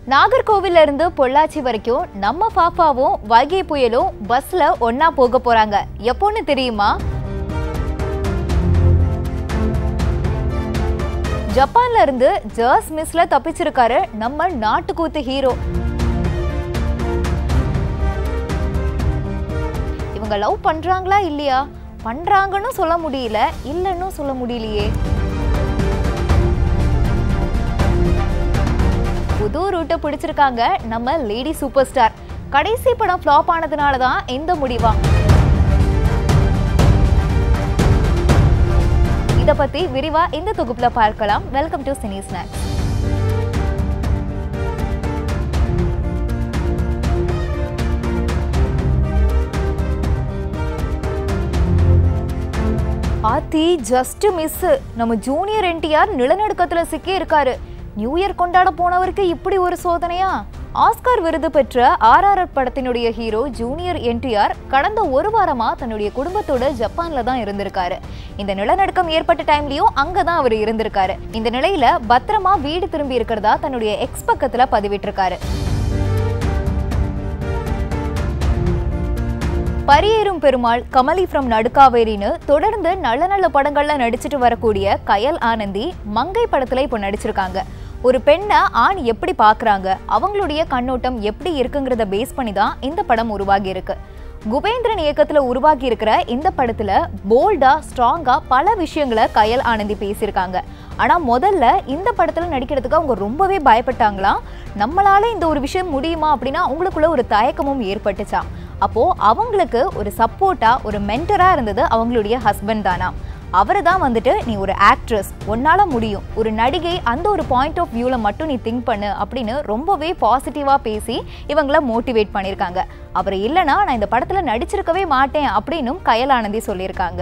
நாகர்கோவில்ல இருந்து பொள்ளாச்சி வரைக்கும் நம்ம பாப்பாவும் வைகை புயலும் பஸ்ல ஒண்ணா போக போறாங்க எப்போன்னு தெரியுமா ஜப்பான்ல இருந்து ஜர்ஸ் மிஸ்ல தப்பிச்சிருக்காரு நம்ம நாட்டுக்கூத்து ஹீரோ இவங்க லவ் பண்றாங்களா இல்லையா பண்றாங்கன்னு சொல்ல முடியல இல்லைன்னு சொல்ல முடியலையே புது ரூட்டை பிடிச்சிருக்காங்க நம்ம லேடி சூப்பர் ஸ்டார் கடைசி படம் ஃப்ளாப் ஆனதுனால தான் இந்த முடிவா இத பத்தி விரிவா இந்த தொகுப்புல பார்க்கலாம் வெல்கம் டு சினி ஸ்நாக்ஸ் ஆத்தி ஜஸ்ட் மிஸ் நம்ம ஜூனியர் என்டிஆர் நிலநடுக்கத்துல சிக்கி இருக்காரு நியூ இயர் கொண்டாட போனவருக்கு இப்படி ஒரு சோதனையா ஆஸ்கார் விருது பெற்ற ஆர்ஆர்ஆர் படத்தினுடைய ஹீரோ ஜூனியர் என்டிஆர் கடந்த ஒரு வாரமா தன்னுடைய குடும்பத்தோட ஜப்பான்ல தான் இருந்திருக்காரு இந்த நிலநடுக்கம் ஏற்பட்ட டைம்லயும் அங்கதான் அவர் இருந்திருக்காரு இந்த நிலையில பத்திரமா வீடு திரும்பி இருக்கிறதா தன்னுடைய எக்ஸ் பக்கத்துல பதிவிட்டிருக்காரு பரியேறும் பெருமாள் கமலி ஃப்ரம் நடுக்காவேரின்னு தொடர்ந்து நல்ல நல்ல படங்கள்ல நடிச்சிட்டு வரக்கூடிய கயல் ஆனந்தி மங்கை படத்துல இப்போ நடிச்சிருக்காங்க ஒரு பெண்ணை ஆண் எப்படி பார்க்கறாங்க அவங்களுடைய கண்ணோட்டம் எப்படி இருக்குங்கிறத பேஸ் பண்ணி தான் இந்த படம் உருவாகி இருக்கு குபேந்திரன் இயக்கத்துல உருவாகி இருக்கிற இந்த படத்துல போல்டா ஸ்ட்ராங்கா பல விஷயங்களை கயல் ஆனந்தி பேசியிருக்காங்க ஆனா முதல்ல இந்த படத்துல நடிக்கிறதுக்கு அவங்க ரொம்பவே பயப்பட்டாங்களாம் நம்மளால இந்த ஒரு விஷயம் முடியுமா அப்படின்னா அவங்களுக்குள்ள ஒரு தயக்கமும் ஏற்பட்டுச்சாம் அப்போ அவங்களுக்கு ஒரு சப்போர்ட்டா ஒரு மென்டரா இருந்தது அவங்களுடைய ஹஸ்பண்ட் தானா அவரை தான் வந்துட்டு நீ ஒரு ஆக்ட்ரஸ் உன்னால முடியும் ஒரு நடிகை அந்த ஒரு பாயிண்ட் ஆஃப் வியூல மட்டும் நீ திங்க் பண்ணு அப்படின்னு ரொம்பவே பாசிட்டிவா பேசி இவங்கள மோட்டிவேட் பண்ணியிருக்காங்க அவர் இல்லைன்னா நான் இந்த படத்துல நடிச்சிருக்கவே மாட்டேன் அப்படின்னும் கயலானந்தி சொல்லியிருக்காங்க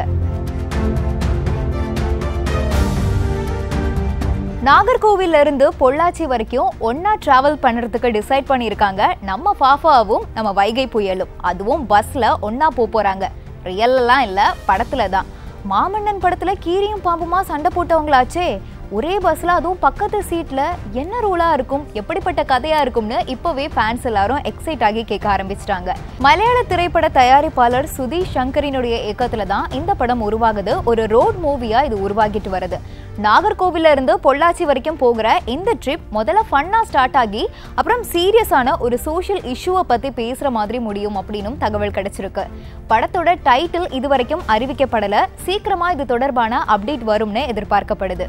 நாகர்கோவில்ல இருந்து பொள்ளாச்சி வரைக்கும் ஒண்ணா டிராவல் பண்றதுக்கு டிசைட் பண்ணியிருக்காங்க நம்ம ஃபாஃபாவும் நம்ம வைகை புயலும் அதுவும் பஸ்ல ஒண்ணா போக போறாங்க ரியல்லாம் இல்ல படத்துல தான் மாமன்னன் படத்துல கீரியும் பாம்புமா சண்டை போட்டவங்களாச்சே ஒரே பஸ்ல அதுவும் பக்கத்து சீட்ல என்ன ரூலா இருக்கும் எப்படிப்பட்ட கதையா இருக்கும்னு இப்பவே ஃபேன்ஸ் எல்லாரும் எக்ஸைட் ஆகி கேட்க ஆரம்பிச்சிட்டாங்க மலையாள திரைப்பட தயாரிப்பாளர் சுதீஷ் சங்கரினுடைய இயக்கத்துல தான் இந்த படம் உருவாகுது ஒரு ரோட் மூவியா இது உருவாகிட்டு வருது நாகர்கோவில்ல இருந்து பொள்ளாச்சி வரைக்கும் போகிற இந்த ட்ரிப் முதல்ல ஃபன்னா ஸ்டார்ட் ஆகி அப்புறம் சீரியஸான ஒரு சோஷியல் இஷ்யூவை பத்தி பேசுற மாதிரி முடியும் அப்படின்னும் தகவல் கிடைச்சிருக்கு படத்தோட டைட்டில் இது வரைக்கும் அறிவிக்கப்படல சீக்கிரமா இது தொடர்பான அப்டேட் வரும்னு எதிர்பார்க்கப்படுது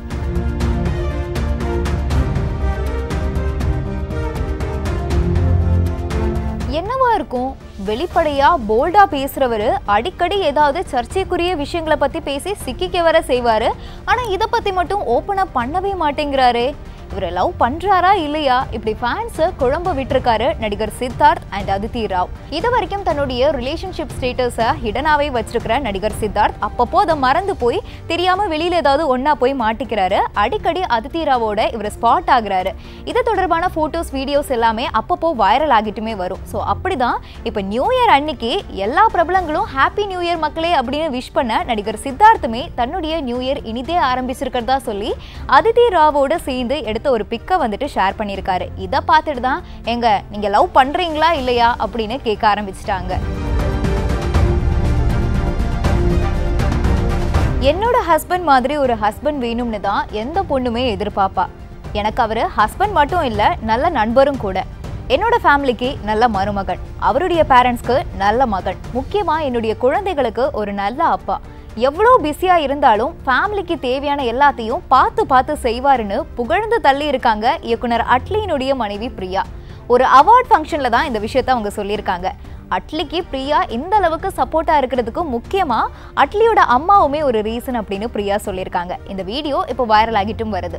என்னவா இருக்கும் வெளிப்படையா போல்டா பேசுறவரு அடிக்கடி ஏதாவது சர்ச்சைக்குரிய விஷயங்களை பத்தி பேசி சிக்கிக்க வர செய்வாரு ஆனா இத பத்தி மட்டும் ஓப்பனா பண்ணவே மாட்டேங்கிறாரே இவரை லவ் பண்றாரா இல்லையா இப்படி ஃபேன்ஸை குழம்ப விட்டிருக்காரு நடிகர் சித்தார்த் அண்ட் அதித்தி ராவ் இது வரைக்கும் தன்னுடைய ரிலேஷன்ஷிப் ஸ்டேட்டஸை ஹிடனாவே வச்சிருக்கிற நடிகர் சித்தார்த் அப்பப்போ அதை மறந்து போய் தெரியாம வெளியில ஏதாவது ஒண்ணா போய் மாட்டிக்கிறாரு அடிக்கடி அதித்தி ராவோட இவர் ஸ்பாட் ஆகுறாரு இது தொடர்பான போட்டோஸ் வீடியோஸ் எல்லாமே அப்பப்போ வைரல் ஆகிட்டுமே வரும் ஸோ அப்படிதான் இப்போ நியூ இயர் அன்னைக்கு எல்லா பிரபலங்களும் ஹாப்பி நியூ இயர் மக்களே அப்படின்னு விஷ் பண்ண நடிகர் சித்தார்த்துமே தன்னுடைய நியூ இயர் இனிதே ஆரம்பிச்சிருக்கிறதா சொல்லி அதித்தி ராவோட சேர்ந்து எடுத்த ஒரு பிக்கை வந்துட்டு ஷேர் பண்ணியிருக்காரு இதை பார்த்துட்டு தான் எங்க நீங்க லவ் பண்றீங்களா இல்லையா அப்படின்னு கேட்க ஆரம்பிச்சிட்டாங்க என்னோட ஹஸ்பண்ட் மாதிரி ஒரு ஹஸ்பண்ட் வேணும்னு தான் எந்த பொண்ணுமே எதிர்பார்ப்பா எனக்கு அவர் ஹஸ்பண்ட் மட்டும் இல்லை நல்ல நண்பரும் கூட என்னோட ஃபேமிலிக்கு நல்ல மருமகன் அவருடைய பேரண்ட்ஸ்க்கு நல்ல மகன் முக்கியமாக என்னுடைய குழந்தைகளுக்கு ஒரு நல்ல அப்பா எவ்வளோ பிஸியாக இருந்தாலும் ஃபேமிலிக்கு தேவையான எல்லாத்தையும் பார்த்து பார்த்து செய்வாருன்னு புகழ்ந்து தள்ளி இருக்காங்க இயக்குனர் அட்லியினுடைய மனைவி பிரியா ஒரு அவார்ட் ஃபங்க்ஷனில் தான் இந்த விஷயத்த அவங்க சொல்லியிருக்காங்க அட்லிக்கு பிரியா இந்த அளவுக்கு சப்போர்ட்டா இருக்கிறதுக்கு முக்கியமா அட்லியோட அம்மாவுமே ஒரு ரீசன் அப்படின்னு பிரியா சொல்லியிருக்காங்க இந்த வீடியோ இப்போ வைரல் ஆகிட்டும் வருது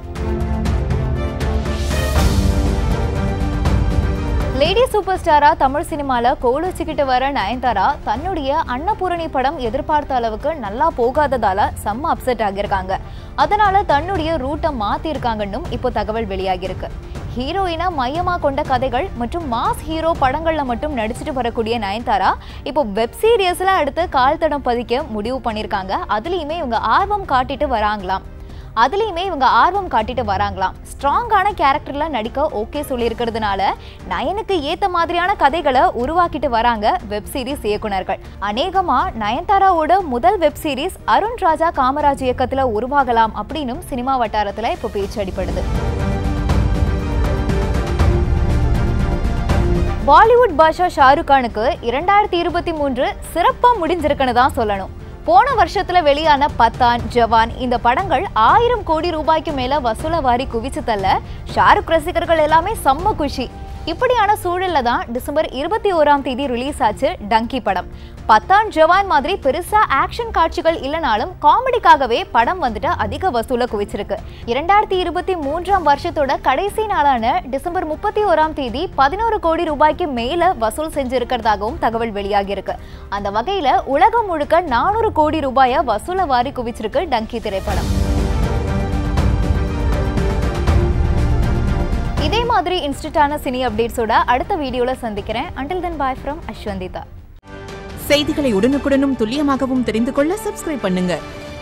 லேடி சூப்பர் ஸ்டாரா தமிழ் சினிமால கோலோச்சிக்கிட்டு வர நயன்தாரா தன்னுடைய அன்னபூரணி படம் எதிர்பார்த்த அளவுக்கு நல்லா போகாததால செம்ம அப்செட் ஆகியிருக்காங்க அதனால தன்னுடைய ரூட்டை மாத்திருக்காங்கன்னும் இப்போ தகவல் வெளியாகியிருக்கு ஹீரோயினா மையமா கொண்ட கதைகள் மற்றும் மாஸ் ஹீரோ படங்கள்ல மட்டும் நடிச்சிட்டு வரக்கூடிய நயன்தாரா இப்போ வெப் சீரியஸ்ல அடுத்து கால் தடம் பதிக்க முடிவு பண்ணியிருக்காங்க அதுலயுமே இவங்க ஆர்வம் காட்டிட்டு வராங்களாம் அதுலேயுமே இவங்க ஆர்வம் காட்டிட்டு வராங்களாம் ஸ்ட்ராங்கான கேரக்டர்ல நடிக்க ஓகே சொல்லியிருக்கிறதுனால நயனுக்கு ஏத்த மாதிரியான கதைகளை உருவாக்கிட்டு வராங்க வெப் சீரிஸ் இயக்குனர்கள் அநேகமா நயன்தாராவோட முதல் வெப் சீரிஸ் அருண் ராஜா காமராஜ் இயக்கத்துல உருவாகலாம் அப்படின்னும் சினிமா வட்டாரத்துல இப்போ பேச்சு அடிப்படுது பாலிவுட் பாஷா ஷாருக் கானுக்கு இரண்டாயிரத்தி இருபத்தி மூன்று சிறப்பா முடிஞ்சிருக்குன்னு தான் சொல்லணும் போன வருஷத்துல வெளியான பத்தான் ஜவான் இந்த படங்கள் ஆயிரம் கோடி ரூபாய்க்கு மேல வசூல வாரி குவிச்சு தள்ள ஷாருக் ரசிகர்கள் எல்லாமே செம்ம குஷி இப்படியான சூழல்ல தான் டிசம்பர் இருபத்தி ஓராம் தேதி ரிலீஸ் ஆச்சு டங்கி படம் பத்தான் ஜவான் மாதிரி பெருசா ஆக்ஷன் காட்சிகள் இல்லைனாலும் காமெடிக்காகவே படம் வந்துட்டு அதிக வசூல குவிச்சிருக்கு இரண்டாயிரத்தி இருபத்தி மூன்றாம் வருஷத்தோட கடைசி நாளான டிசம்பர் முப்பத்தி ஓராம் தேதி பதினோரு கோடி ரூபாய்க்கு மேல வசூல் செஞ்சிருக்கிறதாகவும் தகவல் வெளியாகி இருக்கு அந்த வகையில உலகம் முழுக்க நானூறு கோடி ரூபாயை வசூல வாரி குவிச்சிருக்கு டங்கி திரைப்படம் இதே மாதிரி இன்ஸ்டன்டான சினி அப்டேட்ஸோட அடுத்த வீடியோல சந்திக்கிறேன் அண்டில் தென் பாய் ஃப்ரம் அஸ்வந்திதா செய்திகளை உடனுக்குடனும் துல்லியமாகவும் தெரிந்து கொள்ள சப்ஸ்கிரைப் பண்ணுங்க